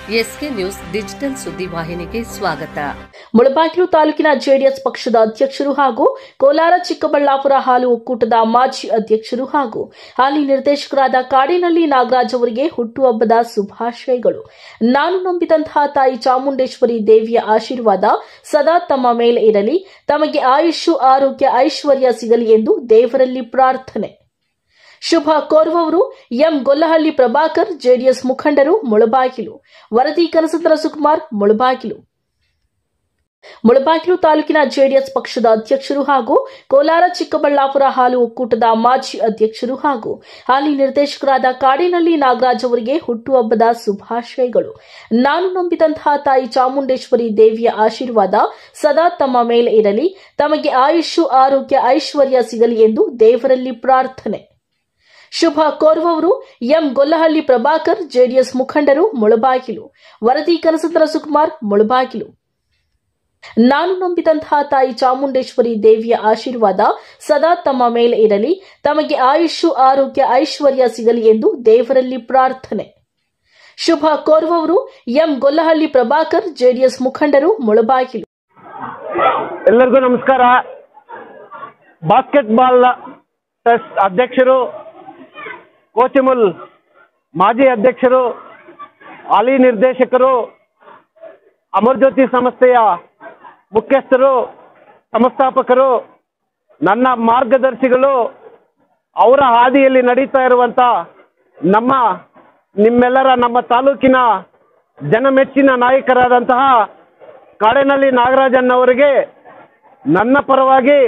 SK news digital ಸುದ್ದಿವಾಹಿನಿಗೆ ಸ್ವಾಗತ ಮುಳಬಾಗಿಲು ತಾಲೂಕಿನ JDS ಪಕ್ಷದ ಅಧ್ಯಕ್ಷರು ಹಾಗೂ ಕೋಲಾರ ಚಿಕ್ಕಬಳ್ಳಾಪುರ ಹಾಲು ಒಕ್ಕೂಟದ ಮಾಜಿ ಅಧ್ಯಕ್ಷರು ಹಾಗೂ ಹಾಲಿ ನಿರ್ದೇಶಕರಾದ ಕಾಡಿನಲ್ಲಿ ನಾಗರಾಜ್ ಅವರಿಗೆ ಹುಟ್ಟುಹಬ್ಬದ ಶುಭಾಶಯಗಳು ನಾನು ನಂಬಿದಂತಹ ತಾಯಿ ಚಾಮುಂಡೇಶ್ವರಿ ದೇವಿಯ ಆಶೀರ್ವಾದ ಸದಾ ತಮ್ಮ ಮೇಲೆ ಇರಲಿ ತಮಗೆ ಆಯುಷು ಆರೋಗ್ಯ ಐಶ್ವರ್ಯ ಸಿಗಲಿ ಎಂದು ದೇವರಲ್ಲಿ ಪ್ರಾರ್ಥನೆ ಶುಭ ಕೋರುವವರು ಎಂ ಗೊಲ್ಲಹಳ್ಳಿ ಪ್ರಭಾಕರ್ ಜೆಡಿಎಸ್ ಮುಖಂಡರು ಮುಳಬಾಗಿಲು ವರದಿ ಕನಸಂದ್ರ ಸುಕುಮಾರ್ ಮುಳಬಾಗಿಲು ಮುಳಬಾಗಿಲು ತಾಲೂಕಿನ ಜೆಡಿಎಸ್ ಪಕ್ಷದ ಅಧ್ಯಕ್ಷರು ಹಾಗೂ ಕೋಲಾರ ಚಿಕ್ಕಬಳ್ಳಾಪುರ ಹಾಲು ಒಕ್ಕೂಟದ ಮಾಜಿ ಅಧ್ಯಕ್ಷರು ಹಾಗೂ ಹಾಲಿ ನಿರ್ದೇಶಕರಾದ ಕಾಡಿನಲ್ಲಿ ನಾಗರಾಜ್ ಅವರಿಗೆ ಹುಟ್ಟುಹಬ್ಬದ ಶುಭಾಶಯಗಳು ನಾನು ನಂಬಿದಂತಹ ತಾಯಿ ಚಾಮುಂಡೇಶ್ವರಿ ದೇವಿಯ ಆಶೀರ್ವಾದ ಸದಾ ತಮ್ಮ ಮೇಲೆ ಇರಲಿ ತಮಗೆ ಆಯುಷು ಆರೋಗ್ಯ ಐಶ್ವರ್ಯ ಸಿಗಲಿ ಎಂದು ದೇವರಲ್ಲಿ ಪ್ರಾರ್ಥನೆ ಶುಭ ಕೋರುವವರು ಎಂ ಗೊಲ್ಲಹಳ್ಳಿ ಪ್ರಭಾಕರ್ ಜೆಡಿಎಸ್ ಮುಖಂಡರು ಮುಳಬಾಗಿಲು ವರದಿ ಕನಸಂದ್ರ ಸುಕುಮಾರ್ ಮುಳಬಾಗಿಲು ನಾನು ನಂಬಿದಂತಹ ತಾಯಿ ಚಾಮುಂಡೇಶ್ವರಿ ದೇವಿಯ ಆಶೀರ್ವಾದ ಸದಾ ತಮ್ಮ ಮೇಲೆ ಇರಲಿ ತಮಗೆ ಆಯುಷು ಆರೋಗ್ಯ ಐಶ್ವರ್ಯ ಸಿಗಲಿ ಎಂದು ದೇವರಲ್ಲಿ ಪ್ರಾರ್ಥನೆ ಶುಭ ಕೋರುವವರು ಎಂ ಗೊಲ್ಲಹಳ್ಳಿ ಪ್ರಭಾಕರ್ ಜೆಡಿಎಸ್ ಮುಖಂಡರು ಮುಳಬಾಗಿಲು ಎಲ್ಲರಿಗೂ ನಮಸ್ಕಾರ ಬಾಸ್ಕೆಟ್ಬಾಲ್ ಟ್ರಸ್ಟ್ ಅಧ್ಯಕ್ಷರು ಕೋಚಿಮುಲ್ ಮಾಜಿ ಅಧ್ಯಕ್ಷರು ಹಾಲಿ ನಿರ್ದೇಶಕರು ಅಮರ್ಜ್ಯೋತಿ ಸಂಸ್ಥೆಯ ಮುಖ್ಯಸ್ಥರು ಸಂಸ್ಥಾಪಕರು ನನ್ನ ಮಾರ್ಗದರ್ಶಿಗಳು ಅವರ ಹಾದಿಯಲ್ಲಿ ನಡೀತಾ ಇರುವಂಥ ನಮ್ಮ ನಿಮ್ಮೆಲ್ಲರ ನಮ್ಮ ತಾಲೂಕಿನ ಜನಮೆಚ್ಚಿನ ನಾಯಕರಾದಂತಹ ಕಾಡಿನಲ್ಲಿ ನಾಗರಾಜನ್ನವರಿಗೆ ನನ್ನ ಪರವಾಗಿ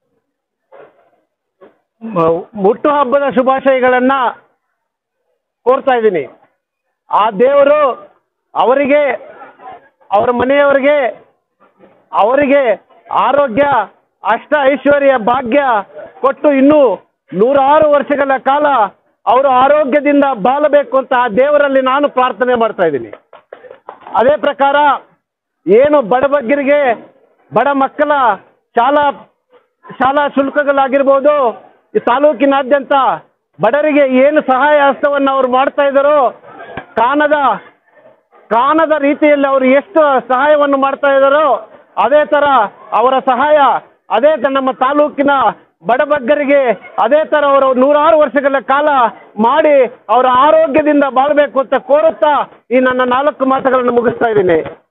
ಮ- ಹುಟ್ಟುಹಬ್ಬದ ಶುಭಾಶಯಗಳನ್ನ ಕೋರ್ತಾ ಇದ್ದೀನಿ ಆ ದೇವರು ಅವರಿಗೆ ಅವರ ಮನೆಯವರಿಗೆ ಅವರಿಗೆ ಆರೋಗ್ಯ ಅಷ್ಟ ಐಶ್ವರ್ಯ ಭಾಗ್ಯ ಕೊಟ್ಟು ಇನ್ನೂ ನೂರಾರು ವರ್ಷಗಳ ಕಾಲ ಅವರು ಆರೋಗ್ಯದಿಂದ ಬಾಳಬೇಕು ಅಂತ ಆ ದೇವರಲ್ಲಿ ನಾನು ಪ್ರಾರ್ಥನೆ ಮಾಡ್ತಾ ಇದ್ದೀನಿ ಅದೇ ಪ್ರಕಾರ ಏನು ಬಡಬಗ್ಗರಿಗೆ ಬಡ ಮಕ್ಕಳ ಶಾಲಾ ಶಾಲಾ ಶುಲ್ಕಗಳಾಗಿರ್ಬೋದು ಈ ತಾಲೂಕಿನಾದ್ಯಂತ ಬಡವರಿಗೆ ಏನು ಸಹಾಯ ಹಸ್ತವನ್ನು ಅವ್ರು ಮಾಡ್ತಾ ಇದ್ದಾರೋ ಕಾಣದ ಕಾಣದ ರೀತಿಯಲ್ಲಿ ಅವರು ಎಷ್ಟು ಸಹಾಯವನ್ನು ಮಾಡ್ತಾ ಇದ್ದಾರೋ ಅದೇ ಥರ ಅವರ ಸಹಾಯ ಅದೇ ತ- ನಮ್ಮ ತಾಲೂಕಿನ ಬಡಬಗ್ಗರಿಗೆ ಅದೇ ಥರ ಅವರು ನೂರಾರು ವರ್ಷಗಳ ಕಾಲ ಮಾಡಿ ಅವರ ಆರೋಗ್ಯದಿಂದ ಬಾಳಬೇಕು ಅಂತ ಕೋರುತ್ತಾ ಈ ನನ್ನ ನಾಲ್ಕು ಮಾತುಗಳನ್ನು ಮುಗಿಸ್ತಾ ಇದ್ದೀನಿ